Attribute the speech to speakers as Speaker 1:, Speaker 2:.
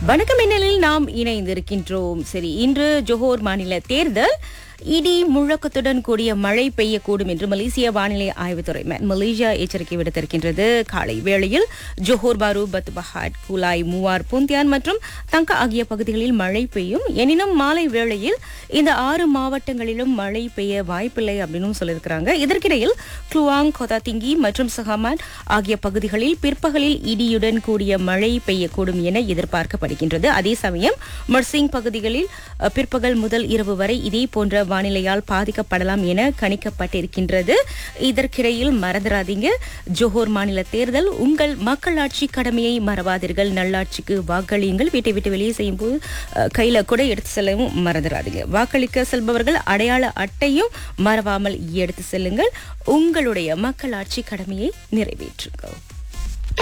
Speaker 1: வணக்கம் மின்னலில் நாம் இணைந்திருக்கின்றோம் சரி இன்று ஜோஹோர் மாநில தேர்தல் இடி முழக்கத்துடன் கூடிய மழை பெய்யக்கூடும் என்று மலேசிய வானிலை ஆய்வுத்துறை ம- மலேசியா எச்சரிக்கை விடுத்திருக்கின்றது காலை வேளையில் ஜோஹோர் பாரு பத்பஹாட் குலாய் மூவார் புந்தியான் மற்றும் தங்க ஆகிய பகுதிகளில் மழை பெய்யும் எனினும் மாலை வேளையில் இந்த ஆறு மாவட்டங்களிலும் மழை பெய்ய வாய்ப்பில்லை அப்படின்னு சொல்லியிருக்கிறாங்க இதற்கிடையில் குளுவாங் கொதாதிங்கி மற்றும் சஹமான் ஆகிய பகுதிகளில் பிற்பகலில் இடியுடன் கூடிய மழை பெய்யக்கூடும் என எதிர்பார்க்கப்படுகின்றது அதே சமயம் மர்சிங் பகுதிகளில் அஹ், பிற்பகல் முதல் இரவு வரை இதே போன்ற வானிலையால் பாதிக்கப்படலாம் என கணிக்கப்பட்டிருக்கின்றது இதற்கிடையில் மறந்துடாதீங்க ஜோஹோர் மாநில தேர்தல் உங்கள் மக்களாட்சி கடமையை மறவாதீர்கள் நல்லாட்சிக்கு வாக்களியுங்கள் வீட்டை விட்டு வெளியே செய்யும் போது அஹ், கையில கூட எடுத்து செல்லவும் மறந்துடாதீங்க வாக்களிக்க செல்பவர்கள் அடையாள அட்டையும் மறவாமல் எடுத்து செல்லுங்கள் உங்களுடைய மக்களாட்சி கடமையை நிறைவேற்றுங்கள்